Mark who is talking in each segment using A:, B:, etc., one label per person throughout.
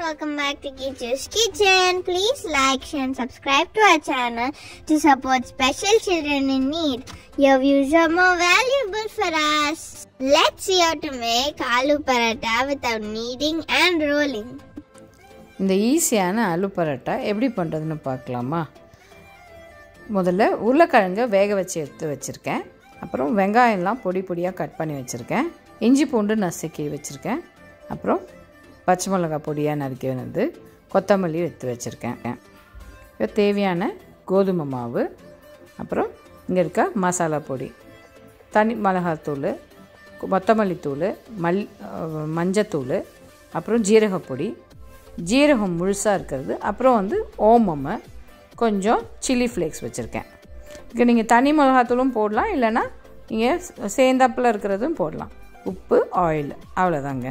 A: welcome back to Kichu's Kitchen. Please like, share, and subscribe to our channel to support special children in need. Your views are more valuable for us. Let's see how to make aloo paratha without kneading and rolling.
B: இந்த ஈஸியான ஆலு பரோட்டா எப்படி பண்ணுறதுன்னு பார்க்கலாமா முதல்ல உருளைக்கிழங்க வேக வச்சு எடுத்து வச்சுருக்கேன் அப்புறம் வெங்காயம்லாம் பொடி பொடியாக கட் பண்ணி வச்சுருக்கேன் இஞ்சி பூண்டு நசுக்கி வச்சுருக்கேன் அப்புறம் பச்சை மிளகாய் பொடியாக நறுக்கி வந்து கொத்தமல்லி எடுத்து வச்சுருக்கேன் இப்போ தேவையான கோதுமை மாவு அப்புறம் இங்கே இருக்க மசாலா பொடி தனி மிளகாத்தூள் கொத்தமல்லி தூள் மல் அஹ், மஞ்சத்தூள் அப்புறம் ஜீரகப்பொடி ஜீரகம் முழுசாக இருக்கிறது அப்புறம் வந்து ஓமம் கொஞ்சம் சில்லி ஃப்ளேக்ஸ் வச்சுருக்கேன் இதுக்கு நீங்கள் தனி மிளகாத்தூளும் போடலாம் இல்லைன்னா நீங்கள் சேந்தாப்பில் இருக்கிறதும் போடலாம் உப்பு ஆயில் அவ்வளோதாங்க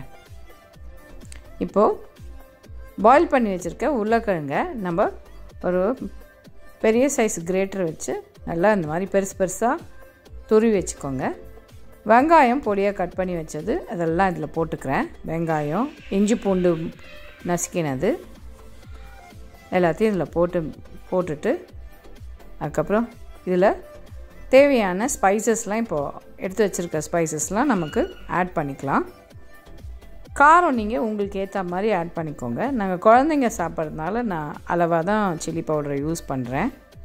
B: இப்போது பாயில் பண்ணி வச்சுருக்க உருளைக்கிழங்க நம்ம ஒரு பெரிய சைஸ் கிரேட்டர் வச்சு நல்லா இந்த மாதிரி பெருசு பெருசாக துருவி வச்சுக்கோங்க வெங்காயம் பொடியாக கட் பண்ணி வச்சது அதெல்லாம் இதில் போட்டுக்கிறேன் வெங்காயம் இஞ்சி பூண்டு நசுக்கினது எல்லாத்தையும் இதில் போட்டு போட்டுட்டு அதுக்கப்புறம் இதில் தேவையான ஸ்பைசஸ்லாம் இப்போது எடுத்து வச்சுருக்க ஸ்பைசஸ்லாம் நமக்கு ஆட் பண்ணிக்கலாம் காரம் நீங்கள் உங்களுக்கு ஏற்ற மாதிரி ஆட் பண்ணிக்கோங்க நாங்கள் குழந்தைங்க சாப்பிட்றதுனால நான் அளவாக தான் சில்லி பவுடரை யூஸ் பண்ணுறேன்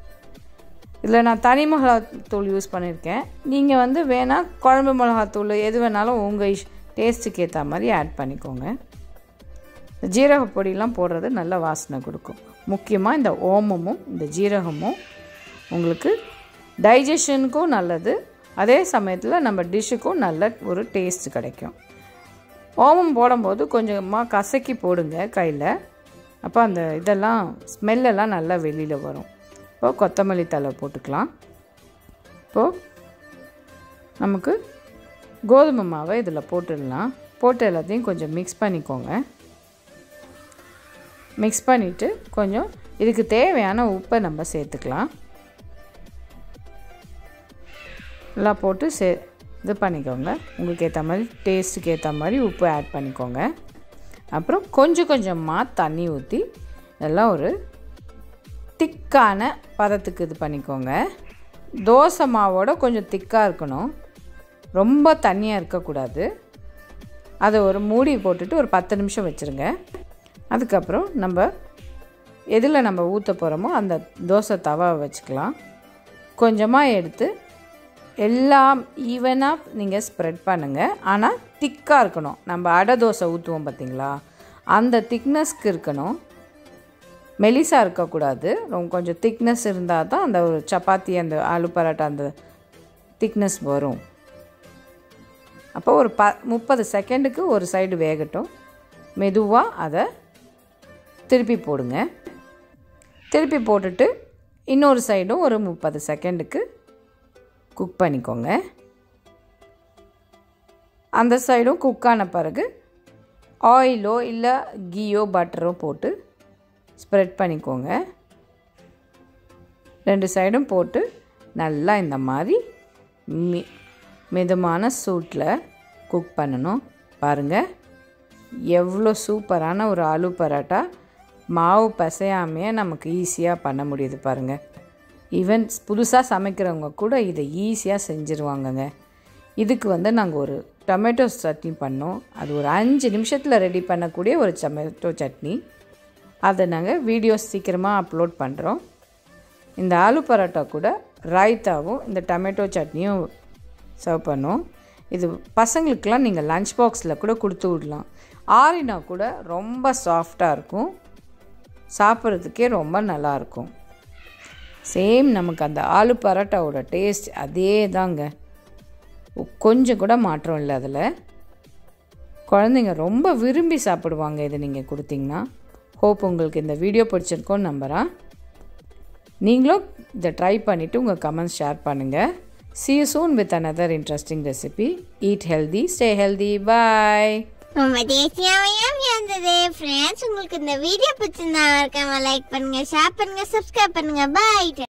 B: இதில் நான் தனி மிளகாத்தூள் யூஸ் பண்ணியிருக்கேன் நீங்கள் வந்து வேணால் குழம்பு மிளகாத்தூள் எது வேணாலும் உங்கள் இஷ் டேஸ்ட்டுக்கு ஏற்ற மாதிரி ஆட் பண்ணிக்கோங்க இந்த ஜீரக பொடியெலாம் போடுறது நல்ல வாசனை கொடுக்கும் முக்கியமாக இந்த ஓமமும் இந்த ஜீரகமும் உங்களுக்கு டைஜஷனுக்கும் நல்லது அதே சமயத்தில் நம்ம டிஷ்ஷுக்கும் நல்ல ஒரு டேஸ்ட் கிடைக்கும் ஓமம் போடும்போது கொஞ்சமாக கசக்கி போடுங்க கையில் அப்போ அந்த இதெல்லாம் ஸ்மெல்லெல்லாம் நல்லா வெளியில் வரும் இப்போ கொத்தமல்லி தழை போட்டுக்கலாம் இப்போது நமக்கு கோதுமை மாவை இதில் போட்டுடலாம் போட்டு எல்லாத்தையும் கொஞ்சம் மிக்ஸ் பண்ணிக்கோங்க மிக்ஸ் பண்ணிவிட்டு கொஞ்சம் இதுக்கு தேவையான உப்பை நம்ம சேர்த்துக்கலாம் எல்லாம் போட்டு சே இது பண்ணிக்கோங்க உங்களுக்கு ஏற்ற மாதிரி டேஸ்ட்டுக்கு ஏற்ற மாதிரி உப்பு ஆட் பண்ணிக்கோங்க அப்புறம் கொஞ்சம் கொஞ்சமாக தண்ணி ஊற்றி எல்லாம் ஒரு திக்கான பதத்துக்கு இது பண்ணிக்கோங்க தோசை மாவோட கொஞ்சம் திக்காக இருக்கணும் ரொம்ப தண்ணியாக இருக்கக்கூடாது அதை ஒரு மூடி போட்டுட்டு ஒரு பத்து நிமிஷம் வச்சுருங்க அதுக்கப்புறம் நம்ம எதில் நம்ம ஊற்ற போகிறோமோ அந்த தோசை தவா வச்சுக்கலாம் கொஞ்சமாக எடுத்து எல்லாம் ஈவனாக நீங்கள் ஸ்ப்ரெட் பண்ணுங்கள் ஆனால் திக்காக இருக்கணும் நம்ம அடை தோசை ஊற்றுவோம் பார்த்தீங்களா அந்த திக்னஸ்க்கு இருக்கணும் மெலிசாக இருக்கக்கூடாது ரொம்ப கொஞ்சம் திக்னஸ் இருந்தால் தான் அந்த ஒரு சப்பாத்தி அந்த ஆலு பரோட்டா அந்த திக்னஸ் வரும் அப்போ ஒரு ப முப்பது செகண்டுக்கு ஒரு சைடு வேகட்டும் மெதுவாக அதை திருப்பி போடுங்க திருப்பி போட்டுட்டு இன்னொரு சைடும் ஒரு முப்பது செகண்டுக்கு குக் பண்ணிக்கோங்க அந்த சைடும் குக் ஆன பிறகு ஆயிலோ இல்லை கீயோ பட்டரோ போட்டு ஸ்ப்ரெட் பண்ணிக்கோங்க ரெண்டு சைடும் போட்டு நல்லா இந்த மாதிரி மி மிதமான சூட்டில் குக் பண்ணணும் பாருங்கள் எவ்வளோ சூப்பரான ஒரு ஆலு பரோட்டா மாவு பசையாமையே நமக்கு ஈஸியாக பண்ண முடியுது பாருங்கள் ஈவன் புதுசாக சமைக்கிறவங்க கூட இதை ஈஸியாக செஞ்சுருவாங்கங்க இதுக்கு வந்து நாங்கள் ஒரு டொமேட்டோ சட்னி பண்ணோம் அது ஒரு அஞ்சு நிமிஷத்தில் ரெடி பண்ணக்கூடிய ஒரு டொமேட்டோ சட்னி அதை நாங்கள் வீடியோஸ் சீக்கிரமாக அப்லோட் பண்ணுறோம் இந்த ஆலு பரோட்டா கூட ராய்த்தாவும் இந்த டொமேட்டோ சட்னியும் சர்வ் பண்ணோம் இது பசங்களுக்கெலாம் நீங்கள் லஞ்ச் பாக்ஸில் கூட கொடுத்து விடலாம் ஆரினா கூட ரொம்ப சாஃப்டாக இருக்கும் சாப்பிட்றதுக்கே ரொம்ப நல்லாயிருக்கும் சேம் நமக்கு அந்த ஆலு பரோட்டாவோட டேஸ்ட் அதே தாங்க கொஞ்சம் கூட மாற்றம் இல்லை அதில் குழந்தைங்க ரொம்ப விரும்பி சாப்பிடுவாங்க இதை நீங்கள் கொடுத்தீங்கன்னா ஹோப் உங்களுக்கு இந்த வீடியோ பிடிச்சிருக்கோன்னு நம்புகிறேன் நீங்களும் இதை ட்ரை பண்ணிவிட்டு உங்கள் கமெண்ட்ஸ் ஷேர் பண்ணுங்கள் see you soon with another interesting recipe eat healthy stay healthy bye
A: ரொம்ப டேஸ்டியாவையும் இருந்தது ஃப்ரெண்ட்ஸ் உங்களுக்கு இந்த வீடியோ பிடிச்சிருந்தா மறக்காம லைக் பண்ணுங்க ஷேர் பண்ணுங்க சப்ஸ்கிரைப் பண்ணுங்க பாய்